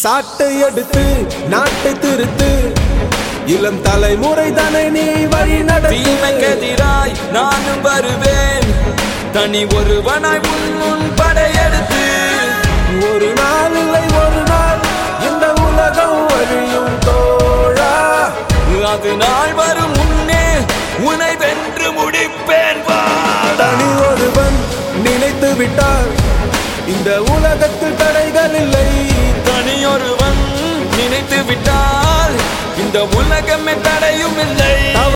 சாட்டை எடுத்து நாட்டை திருத்து இளம் தலைமுறை தானே நீ வழி நடத்து தீமைக்கெதிராய் நானும் வருவேன் தனி ஒருவனாய் உன் முன் படையெடுத்து ஒரு நாள் இல்லை ஒரு நாள் இந்த உலகம் வழியும் தோழா அது நாள் வரும் முன்னே உனை வென்று முடிப்பேன் வாடா தனி ஒருவன் நினைத்து விட்டார் இந்த உலகத்தில் தடைகள் இல்லை தனியொருவன் நினைத்து விட்டால் இந்த உலகமே தடையும் இல்லை